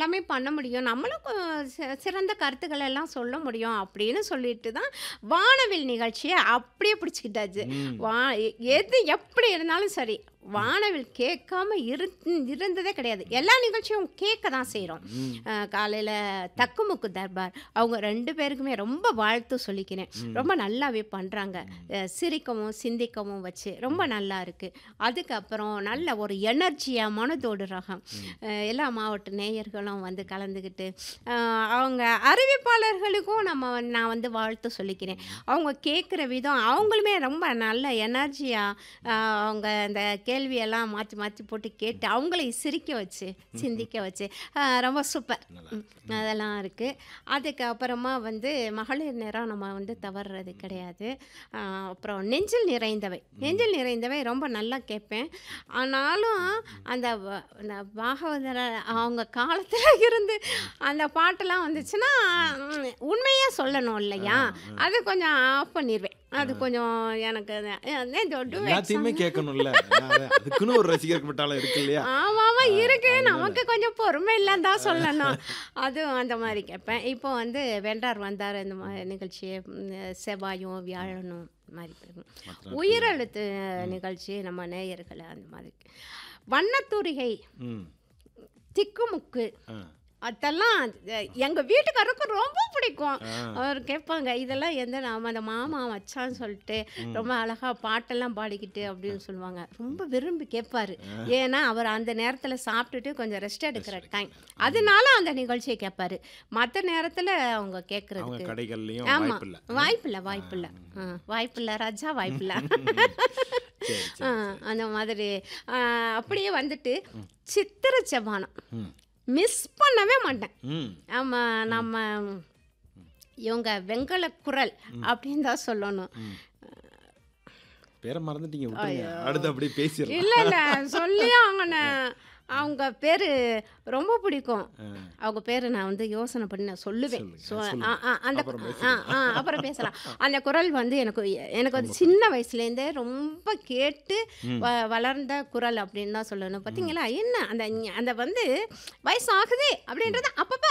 எல்லாமே பண்ண முடியும் நம்மளும் கொ- சி- சிறந்த கருத்துக்கள் எல்லாம் சொல்ல முடியும் அப்படின்னு சொல்லிட்டு தான் வானவில் நிகழ்ச்சியை அப்படியே பிடிச்சிக்கிட்டாச்சு ம். வா எ- எது எப்படி இருந்தாலும் சரி வானவில் கேட்காம இரு இருந்ததே கிடையாது எல்லா நிகழ்ச்சியும் கேட்க தான் செய்கிறோம் ம். காலையில் தக்குமுக்கு தர்பார் அவங்க ரெண்டு பேருக்குமே ரொம்ப வாழ்த்து சொல்லிக்கிறேன் ரொம்ப நல்லாவே பண்ணுறாங்க சிரிக்கவும் சிந்திக்கவும் வச்சு ரொம்ப நல்லா இருக்குது அதுக்கப்புறம் நல்ல ஒரு எனர்ஜியாக மனதோடு ரகம் அஹ், எல்லா மாவட்ட நேயர்களும் வந்து கலந்துக்கிட்டு அஹ், அவங்க அறிவிப்பாளர்களுக்கும் நம்ம வந்து- நான் வந்து வாழ்த்து சொல்லிக்கிறேன் அவங்க கேட்குற விதம் அவங்களுமே ரொம்ப நல்ல எனர்ஜியாக அவங்க அந்த கேள்வியெல்லாம் மாற்றி மாற்றி போட்டு கேட்டு அவங்களை சிரிக்க வச்சு சிந்திக்க வச்சு அஹ், ரொம்ப சூப்பர் ம், அதெல்லாம் இருக்குது அதுக்கப்புறமா வந்து மகளிர் நேரம் நம்ம வந்து தவறுறது கிடையாது அஹ், அப்புறம் நெஞ்சில் நிறைந்தவை நெஞ்சில் நிறைந்தவை ரொம்ப நல்லா கேட்பேன் ஆனாலும் அந்த வ- அந்த பாகவதர அவங்க காலத்தில் இருந்து அந்த பாட்டெல்லாம் வந்துச்சுன்னா ம், உண்மையே சொல்லணும் இல்லையா அது கொஞ்சம் ஆஃப் பண்ணிடுவேன் அது கொஞ்சம் எனக்கு அது- அது duets எல்லாத்தையுமே கேட்கணும்ல அது- அதுக்குன்னு ஒரு ரசிகர் பட்டாளம் இருக்கு இல்லையா ஆமாமா இருக்கு நமக்கு கொஞ்சம் பொறுமை இல்லைன்னு தான் சொல்லணும் அது அந்த மாதிரி கேட்பேன் இப்போ வந்து வென்றார் வந்தார் இந்த மாதிரி நிகழ்ச்சியை ம், செவ்வாயும் வியாழனும் இந்த மாதிரி போகும். உயிரெழுத்து நிகழ்ச்சி நம்ம நேயர்களை அந்த மாதிரி வண்ணத்தூரிகை ம் திக்குமுக்கு ஆ. அதெல்லாம் அஹ், எங்க வீட்டுக்காரருக்கு ரொம்ப பிடிக்கும் ஆ. அவர் கேட்பாங்க இதெல்லாம் எந்த நாம அந்த மாமா வச்சான்னு சொல்லிட்டு ரொம்ப அழகா பாட்டெல்லாம் பாடிக்கிட்டு அப்படின்னு சொல்லுவாங்க ரொம்ப விரும்பி கேட்பாரு ஏன்னா அவர் அந்த நேரத்துல சாப்பிட்டுட்டு கொஞ்சம் ரெஸ்ட் எடுக்கிற டைம் அதனால அந்த நிகழ்ச்சியை கேட்பாரு மற்ற நேரத்துல அவங்க அவங்க கேட்கறதுக்கு கடைகள்லயும் ஆமா வாய்ப்பு இல்ல வாய்ப்பில்லை வாய்ப்பில்லை ஆ, வாய்ப்பில்லை ராஜா வாய்ப்பில்லை சரி ஆ, சரி அந்த மாதிரி ஆ, அப்படியே வந்துட்டு சித்திர செவ்வானம் ம். மிஸ் பண்ணவே மாட்டேன் ம் ஆமாம் நம்ம இவங்க வெங்கல குரல் அப்படின்னு தான் சொல்லணும் பேரை மறந்துட்டீங்க விட்டுருங்க அடுத்து அப்படியே பேசிடலாம் இல்லை இல்லை சொல்லி அவங்க அவங்க பேர் ரொம்ப பிடிக்கும் அவங்க பேர் நான் வந்து யோசனை பண்ணி நான் சொல்லுவேன் சொல்லுங்க, சொ- சொல்லுங்க. ஆ, ஆ, அந்த அப்புறம் ஆ ஆ அப்புறம் பேசலாம் அந்த குரல் வந்து எனக்கு எனக்கு வந்து சின்ன வயசுலேருந்தே ரொம்ப கேட்டு வ வளர்ந்த குரல் அப்படின்னு தான் சொல்லணும் பார்த்தீங்களா என்ன அந்த ஞ- அந்த வந்து வயசு ஆகுது அப்படின்றத அப்பப்போ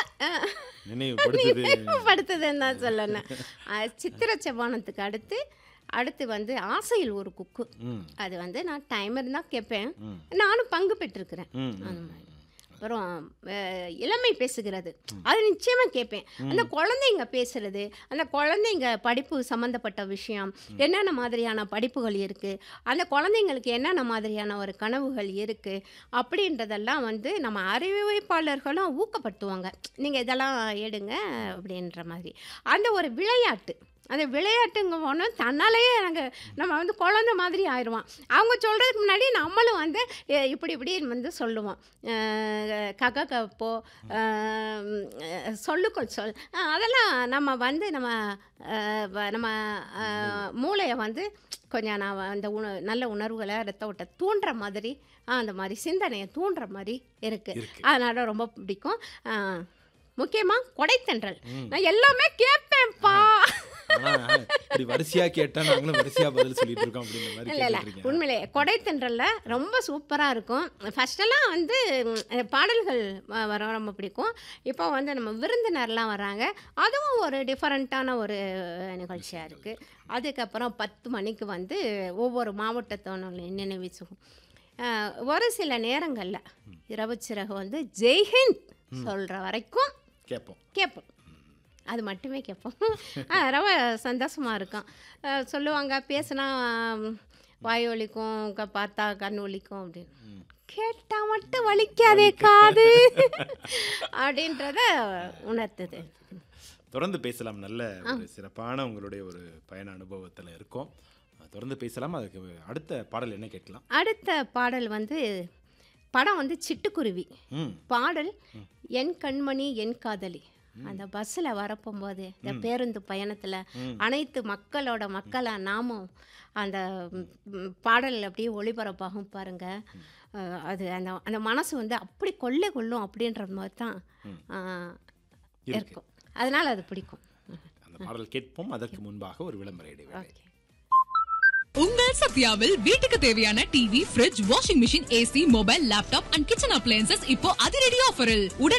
நினைவுபடுத்துது படுத்துதுன்னு தான் சொல்லணும் அஹ், சித்திர செவ்வானத்துக்கு அடுத்து அடுத்து வந்து ஆசையில் ஒரு குக்கு ம் அது வந்து நான் டைம் இருந்தால் கேட்பேன் ம். நானும் பங்கு பெற்றிருக்கிறேன் ம் அந்த மாதிரி அப்புறம் அஹ், இளமை பேசுகிறது அது நிச்சயமாக கேட்பேன் அந்த குழந்தைங்க பேசுறது அந்த குழந்தைங்க படிப்பு சம்மந்தப்பட்ட விஷயம் என்னென்ன மாதிரியான படிப்புகள் இருக்குது அந்த குழந்தைங்களுக்கு என்னென்ன மாதிரியான ஒரு கனவுகள் இருக்குது அப்படின்றதெல்லாம் வந்து நம்ம அறிவிப்பாளர்களும் ஊக்கப்படுத்துவாங்க நீங்கள் இதெல்லாம் எடுங்க அப்படின்ற மாதிரி அந்த ஒரு விளையாட்டு அந்த விளையாட்டுங்க ஒன்று தன்னாலேயே நாங்கள் நம்ம வந்து குழந்த மாதிரி ஆயிடுவோம் அவங்க சொல்கிறதுக்கு முன்னாடி நம்மளும் வந்து எ, இப்படி இப்படி வந்து சொல்லுவோம் அஹ், கக கப்போ அஹ், அஹ், சொல்லுக்கள் சொல் அஹ், அதெல்லாம் நம்ம வந்து நம்ம அஹ், வ- நம்ம அஹ், மூளையை வந்து கொஞ்சம் நான் அந்த உண நல்ல உணர்வுகளை ரத்த ஓட்ட தூண்டுற மாதிரி அஹ், அந்த மாதிரி சிந்தனையை தூண்டுற மாதிரி இருக்குது இருக்கு. அதனால் ரொம்ப பிடிக்கும் முக்கியமாக கொடைத்தன்றல் நான் எல்லாமே கேட்பேன்ப்பா ஆனா இப்படி வரிசையா கேட்டா நாங்களும் வரிசையா பதில் சொல்லிட்டு இருக்கோம் அப்படின்ற மாதிரி இல்லை இல்லை கேட்டுருக்கீங்க உண்மையிலே கொடைத்தன்றல்ல ரொம்ப சூப்பராக இருக்கும் ஃபஸ்ட்டெல்லாம் வந்து ம், பாடல்கள் வ- வர ரொம்ப பிடிக்கும் இப்போ வந்து நம்ம விருந்தினர்லாம் வராங்க அதுவும் ஒரு டிஃப்ரெண்ட்டான ஒரு நிகழ்ச்சியாக இருக்குது அதுக்கப்புறம் பத்து மணிக்கு வந்து ஒவ்வொரு மாவட்டத்தோட நினைவு சுகம் அஹ், ஒரு சில நேரங்களில் இரவு சிறகு வந்து ஜெய்ஹிந்த் சொல்கிற வரைக்கும் கேட்போம் கேட்போம் அது மட்டுமே கேட்போம் ஆ, ரொம்ப சந்தோஷமாக இருக்கும் ஆ, சொல்லுவாங்க பேசுனா ம், வாய் வலிக்கும் க- பார்த்தா கண் வலிக்கும் அப்படின்னு கேட்டால் மட்டும் வலிக்காதே காது அப்படின்றத உணர்த்துது தொடர்ந்து பேசலாம் நல்ல ஒரு சிறப்பான உங்களுடைய ஒரு பயண அனுபவத்துல இருக்கோம் தொடர்ந்து பேசலாம் அதுக்கு அடுத்த பாடல் என்ன கேட்கலாம் அடுத்த பாடல் வந்து படம் வந்து சிட்டுக்குருவி ம் பாடல் என் கண்மணி என் காதலி அந்த பஸ்ஸில் வரப்போகும்போது இந்த பேருந்து பயணத்தில் அனைத்து மக்களோட மக்களா நாமும் அந்த ம், ம், பாடல் அப்படியே ஒளிபரப்பாகும் பாருங்க அஹ், அது அந்த அந்த மனசு வந்து அப்படி கொள்ளை கொள்ளும் அப்படின்ற மாதிரி தான் அஹ், இருக்கு. இருக்கும் அதனால அது பிடிக்கும் அந்த பாடல் கேட்போம் அதற்கு முன்பாக ஒரு விளம்பர இடைவேளை ஓகே உங்கள் சத்யாவில் வீட்டுக்கு தேவையான TV fridge washing machine AC mobile laptop and kitchen appliances இப்போ அதிரடி ஆஃபரில் உடனே